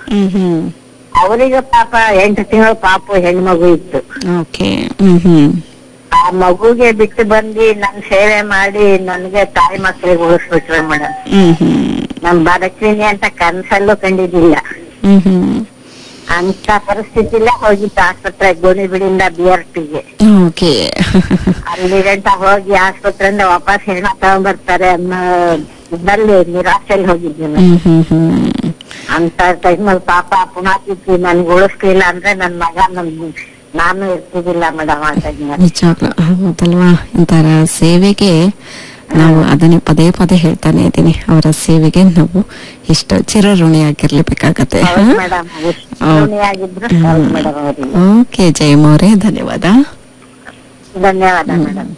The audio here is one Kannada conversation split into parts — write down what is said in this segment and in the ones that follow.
ಹ್ಮ್ ಹ್ಮ್ ಅವರಿಗೆ ಪಾಪ ಎಂಟು ತಿಂಗಳ ಪಾಪು ಹೆಣ್ಮಗು ಇತ್ತು ಓಕೆ ಹ್ಮ್ ಹ್ಮ್ ಆ ಮಗುಗೆ ಬಿಟ್ಟು ಬಂದು ನನ್ ಸೇವೆ ಮಾಡಿ ನನ್ಗೆ ತಾಯಿ ಮಕ್ಕಳಿಗೆ ಉಳಿಸ್ಬಿಟ್ರೆ ಮೇಡಮ್ ಹ್ಮ್ ಹ್ಮ್ ನಾನ್ ಬದುಕ್ತೀನಿ ಅಂತ ಕನ್ಸಲ್ಲೂ ಕಂಡಿದ್ದಿಲ್ಲ ಹ್ಮ್ ಹ್ಮ್ ಅಂತ ಪರಿಸ್ಥಿತಿಲೇ ಹೋಗಿತ್ತು ಆಸ್ಪತ್ರೆ ಗೋಣಿಬಿಡಿಂದ ಬಿ ಆರ್ ಟಿಗೆ ಓಕೆ ಅಲ್ಲಿ ಗಂಟ ಹೋಗಿ ಆಸ್ಪತ್ರೆಯಿಂದ ವಾಪಸ್ ಹೆಣ ತಗೊಂಡ್ಬರ್ತಾರೆ ಅನ್ನೋ ಇದ್ರಲ್ಲಿ ನಿರಾಶೆಯಲ್ಲಿ ಹೋಗಿದ್ವಿ ನಾನು. ಹ್ಮ್ ಹ್ಮ್ ಹ್ಮ್ ಅಂತ ಟೈಮಲ್ಲಿ ಪಾಪ ಪುನಾತಿತ್ತು ನನ್ಗೆ ಉಳಿಸ್ಲಿಲ್ಲ ಅಂದ್ರೆ ನನ್ ಮಗ ನನ್ ನಾನು ಇರ್ತಿದ್ದಿಲ್ಲ ಮೇಡಮ್ ಆ ಟೈಮಲ್ಲಿ ನಿಜವಾಗ್ಲು ಹೌದಲ್ವಾ ಇಂತರ ಸೇವೆಗೆ ನಾವು ಅದನ್ನೇ ಪದೇ ಪದೇ ಹೇಳ್ತಾನೆ ಇದ್ದೀನಿ ಅವರ ಸೇವೆಗೆ ನಾವು ಇಷ್ಟು ಚಿರಋಣಿಯಾಗಿರ್ಲೇಬೇಕಾಗತ್ತೆ ಹೌದು ಮೇಡಮ್ ಆಗಿದ್ರು ಹೌದು ಮೇಡಮ್ ಅವರಿಗೆ ಓಕೆ ಜಯಮ್ಮ ಅವರೇ ಧನ್ಯವಾದ ಧನ್ಯವಾದ ಮೇಡಮ್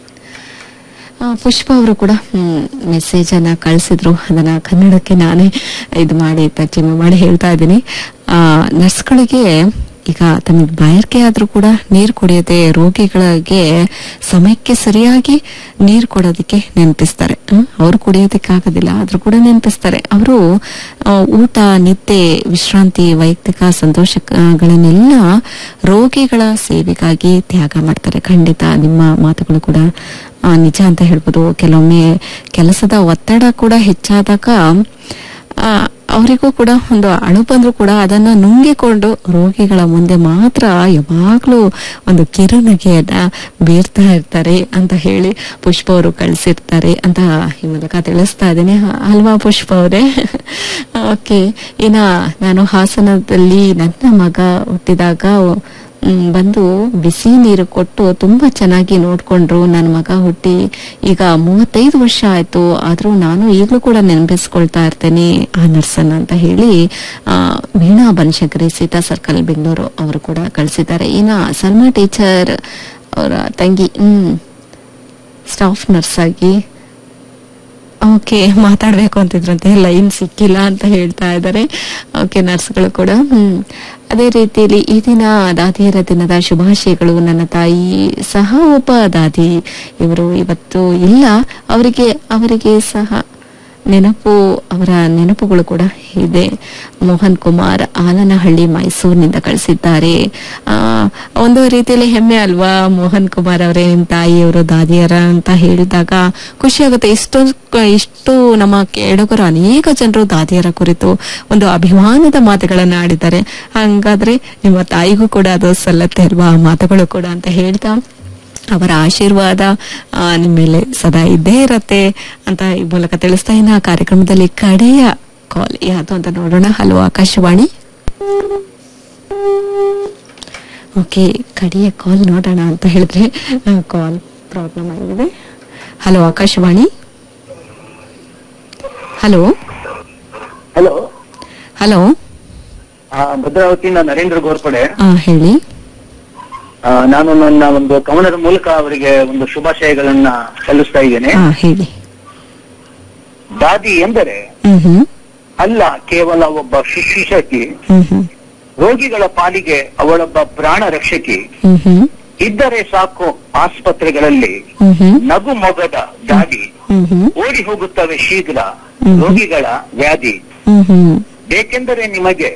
ಆ, ಪುಷ್ಪ ಅವರು ಕೂಡ ಮೆಸೇಜ್ ಅನ್ನ ಕಳಿಸಿದ್ರು ಅದನ್ನ ಕನ್ನಡಕ್ಕೆ ನಾನೇ ಇದು ಮಾಡಿ ತರ್ಜಮೆ ಮಾಡಿ ಹೇಳ್ತಾ ಇದ್ದೀನಿ ನರ್ಸ್ಗಳಿಗೆ ಈಗ ತಮಗೆ ಬಾಯಾರಿಕೆ ಆದ್ರೂ ಕೂಡ ನೀರು ಕುಡಿಯದೆ ರೋಗಿಗಳಿಗೆ ಸಮಯಕ್ಕೆ ಸರಿಯಾಗಿ ನೀರು ಕೊಡೋದಕ್ಕೆ ನೆನಪಿಸ್ತಾರೆ ಅವ್ರು ಕುಡಿಯೋದಕ್ಕಾಗೋದಿಲ್ಲ ಆದ್ರೂ ಕೂಡ ನೆನಪಿಸ್ತಾರೆ ಅವರು ಊಟ ನಿದ್ದೆ ವಿಶ್ರಾಂತಿ ವೈಯಕ್ತಿಕ ಸಂತೋಷಗಳನ್ನೆಲ್ಲ ರೋಗಿಗಳ ಸೇವೆಗಾಗಿ ತ್ಯಾಗ ಮಾಡ್ತಾರೆ ಖಂಡಿತ ನಿಮ್ಮ ಮಾತುಗಳು ಕೂಡ ಆ, ನಿಜ ಅಂತ ಹೇಳ್ಬೋದು ಕೆಲವೊಮ್ಮೆ ಕೆಲಸದ ಒತ್ತಡ ಕೂಡ ಹೆಚ್ಚಾದಾಗ ಆ, ಅವರಿಗೂ ಕೂಡ ಒಂದು ಅಳು ಬಂದ್ರು ಕೂಡ ಅದನ್ನ ನುಂಗಿಕೊಂಡು ರೋಗಿಗಳ ಮುಂದೆ ಮಾತ್ರ ಯಾವಾಗ್ಲೂ ಒಂದು ಕಿರುನಗೆಯನ್ನ ಬೀರ್ತಾ ಇರ್ತಾರೆ ಅಂತ ಹೇಳಿ ಪುಷ್ಪ ಅವರು ಕಳಿಸಿರ್ತಾರೆ ಅಂತ ಈ ಮೂಲಕ ತಿಳಿಸ್ತಾ ಇದ್ದೀನಿ ಅಲ್ವಾ ಪುಷ್ಪ ಅವರೇ ಓಕೆ ಇನ್ನ ನಾನು ಹಾಸನದಲ್ಲಿ ನನ್ನ ಮಗ ಹುಟ್ಟಿದಾಗ ಮ್, ಬಂದು ಬಿಸಿ ನೀರು ಕೊಟ್ಟು ತುಂಬಾ ಚೆನ್ನಾಗಿ ನೋಡ್ಕೊಂಡ್ರು ನನ್ನ ಮಗ ಹುಟ್ಟಿ ಈಗ ಮೂವತ್ತೈದು ವರ್ಷ ಆಯ್ತು ಆದ್ರೂ ನಾನು ಈಗಲೂ ಕೂಡ ನೆನಪಿಸ್ಕೊಳ್ತಾ ಇರ್ತೇನೆ ಆ ನರ್ಸನ್ನ ಅಂತ ಹೇಳಿ ಆ, ವೀಣಾ ಬನಶಂಕರಿ ಸೀತಾ ಸರ್ಕಲ್ ಬೆಂಗಳೂರು ಅವರು ಕೂಡ ಕಳಿಸಿದ್ದಾರೆ ಇನ್ನ ಸಲ್ಮಾ ಟೀಚರ್ ಅವರ ತಂಗಿ ಹ್ಮ್ ಸ್ಟಾಫ್ ನರ್ಸ್ ಆಗಿ ಓಕೆ ಮಾತಾಡ್ಬೇಕು ಅಂತಿದ್ರಂತೆ ಲೈನ್ ಸಿಕ್ಕಿಲ್ಲ ಅಂತ ಹೇಳ್ತಾ ಇದ್ದಾರೆ ಓಕೆ ನರ್ಸ್ಗಳು ಕೂಡ ಹ್ಮ್ ಅದೇ ರೀತಿಯಲ್ಲಿ ಈ ದಿನ ದಾದಿಯರ ದಿನದ ಶುಭಾಶಯಗಳು ನನ್ನ ತಾಯಿ ಸಹ ಒಬ್ಬ ದಾದಿ ಇವರು ಇವತ್ತು ಇಲ್ಲ ಅವರಿಗೆ ಅವರಿಗೆ ಸಹ ನೆನಪು ಅವರ ನೆನಪುಗಳು ಕೂಡ ಇದೆ ಮೋಹನ್ ಕುಮಾರ್ ಆಲನಹಳ್ಳಿ ಮೈಸೂರಿನಿಂದ ಕಳಿಸಿದ್ದಾರೆ ಆ ಒಂದು ರೀತಿಯಲ್ಲಿ ಹೆಮ್ಮೆ ಅಲ್ವಾ ಮೋಹನ್ ಕುಮಾರ್ ಅವರೇ ನಿಮ್ ತಾಯಿಯವರು ದಾದಿಯರ ಅಂತ ಹೇಳಿದಾಗ ಖುಷಿ ಆಗುತ್ತೆ ಇಷ್ಟು ಇಷ್ಟು ನಮ್ಮ ಕೇಳುಗರು ಅನೇಕ ಜನರು ದಾದಿಯರ ಕುರಿತು ಒಂದು ಅಭಿಮಾನದ ಮಾತುಗಳನ್ನ ಆಡಿದ್ದಾರೆ ಹಂಗಾದ್ರೆ ನಿಮ್ಮ ತಾಯಿಗೂ ಕೂಡ ಅದು ಸಲ್ಲತ್ತೆ ಅಲ್ವಾ ಆ ಮಾತುಗಳು ಕೂಡ ಅಂತ ಹೇಳ್ತಾ ಅವರ ಆಶೀರ್ವಾದ ಆ, ನಿಮ್ಮ ಮೇಲೆ ಸದಾ ಇದ್ದೇ ಇರತ್ತೆ ಅಂತ ಈ ಮೂಲಕ ತಿಳಿಸ್ತಾ ಇನ್ನ ಆ ಕಾರ್ಯಕ್ರಮದಲ್ಲಿ ಕಡೆಯ ಕಾಲ್ ಯಾವುದು ಅಂತ ನೋಡೋಣ ಹಲೋ ಆಕಾಶವಾಣಿ ಓಕೆ ಕಡೆಯ ಕಾಲ್ ನೋಡೋಣ ಅಂತ ಹೇಳಿದ್ರೆ ಕಾಲ್ ಪ್ರಾಬ್ಲಮ್ ಆಗಿದೆ hello Akashvani hello hello hello ಭದ್ರಾವತಿಯಿಂದ ನರೇಂದ್ರ ಗೋರ್ಪಡೆ ಆ, ಹೇಳಿ ಆ, ನಾನು ನನ್ನ ಒಂದು ಕವನದ ಮೂಲಕ ಅವರಿಗೆ ಒಂದು ಶುಭಾಶಯಗಳನ್ನ ಸಲ್ಲಿಸ್ತಾ ಇದ್ದೇನೆ ಹಾ ಹೇಳಿ ದಾದಿ ಎಂದರೆ ಹ್ಮ್ ಹ್ಮ್ ಅಲ್ಲ ಕೇವಲ ಒಬ್ಬ ಶುಶ್ರೂಷಕಿ ಹ್ಮ್ ಹ್ಮ್ ರೋಗಿಗಳ ಪಾಲಿಗೆ ಅವಳೊಬ್ಬ ಪ್ರಾಣ ರಕ್ಷಕಿ ಹ್ಮ್ ಹ್ಮ್ ಇದ್ದರೆ ಸಾಕು ಆಸ್ಪತ್ರೆಗಳಲ್ಲಿ ಹ್ಮ್ ಹ್ಮ್ ನಗು ಮೊಗದ ದಾದಿ ಹ್ಮ್ ಹ್ಮ್ ಓಡಿ ಹೋಗುತ್ತವೆ ಶೀಘ್ರ ಹ್ಮ್. ರೋಗಿಗಳ ವ್ಯಾಧಿ ಹ್ಮ್ ಹ್ಮ್ ಬೇಕೆಂದರೆ ನಿಮಗೆ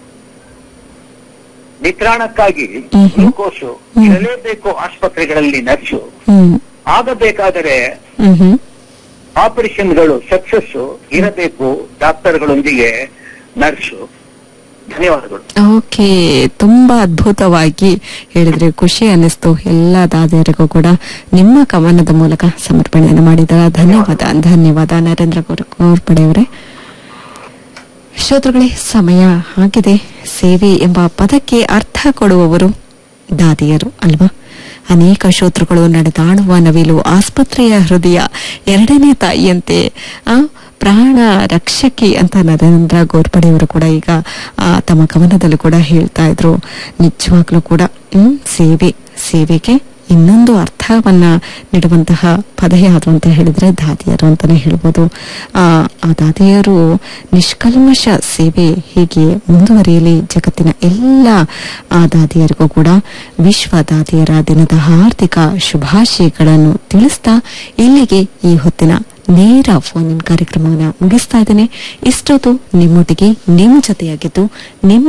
ನಿತ್ರಾಣಕ್ಕಾಗಿ ಹ್ಮ್. ಗ್ಲೂಕೋಸು ಇರಲೇಬೇಕು ಆಸ್ಪತ್ರೆಗಳಲ್ಲಿ ನರ್ಸು ಹ್ಮ್ ಆಗಬೇಕಾದರೆ ಹ್ಮ್ ಹ್ಮ್ ಆಪರೇಷನ್ಗಳು ಸಕ್ಸಸ್ ಇರಬೇಕು ಡಾಕ್ಟರ್ಗಳೊಂದಿಗೆ ನರ್ಸು ಧನ್ಯವಾದಗಳು ಓಕೆ ತುಂಬಾ ಅದ್ಭುತವಾಗಿ ಹೇಳಿದ್ರೆ ಖುಷಿ ಅನ್ನಿಸ್ತು ಎಲ್ಲ ದಾದಿಯರಿಗೂ ಕೂಡ ನಿಮ್ಮ ಕವನದ ಮೂಲಕ ಸಮರ್ಪಣೆಯನ್ನು ಮಾಡಿದ ಧನ್ಯವಾದ ಧನ್ಯವಾದ ನರೇಂದ್ರ ಗೌರ ಗೋರ್ಪಡೆಯವರೇ ಶ್ರೋತೃಗಳೇ ಸಮಯ ಆಗಿದೆ ಸೇವೆ ಎಂಬ ಪದಕ್ಕೆ ಅರ್ಥ ಕೊಡುವವರು ದಾದಿಯರು ಅಲ್ವಾ ಅನೇಕ ಶ್ರೋತೃಗಳು ನಡೆದಾಡುವ ನವಿಲು ಆಸ್ಪತ್ರೆಯ ಹೃದಯ ಎರಡನೇ ತಾಯಿಯಂತೆ ಆ ಪ್ರಾಣ ರಕ್ಷಕಿ ಅಂತ ನರೇಂದ್ರ ಗೋರ್ಪಡೆಯವರು ಕೂಡ ಈಗ ಆ, ತಮ್ಮ ಕವನದಲ್ಲೂ ಕೂಡ ಹೇಳ್ತಾ ಇದ್ರು ನಿಜವಾಗ್ಲೂ ಕೂಡ ಹ್ಮ್ ಸೇವೆ ಸೇವೆಗೆ ಇನ್ನೊಂದು ಅರ್ಥವನ್ನ ನೀಡುವಂತಹ ಪದ ಯಾವುದು ಅಂತ ಹೇಳಿದ್ರೆ ದಾದಿಯರು ಅಂತಾನೆ ಹೇಳ್ಬೋದು ಆ ಆ ದಾದಿಯರು ನಿಷ್ಕಲ್ಮಶ ಸೇವೆ ಹೀಗೆ ಮುಂದುವರಿಯಲಿ ಜಗತ್ತಿನ ಎಲ್ಲ ಆ ದಾದಿಯರಿಗೂ ಕೂಡ ವಿಶ್ವ ದಾದಿಯರ ದಿನದ ಹಾರ್ದಿಕ ಶುಭಾಶಯಗಳನ್ನು ತಿಳಿಸ್ತಾ ಇಲ್ಲಿಗೆ ಈ ಹೊತ್ತಿನ ನೇರ ಫೋನ್ ಇನ್ ಕಾರ್ಯಕ್ರಮವನ್ನು ಮುಗಿಸ್ತಾ ಇದ್ದೇನೆ ಇಷ್ಟೊತ್ತು ನಿಮ್ಮೊಟ್ಟಿಗೆ ನಿಮ್ಮ ಜೊತೆಯಾಗಿದ್ದು ನಿಮ್ಮ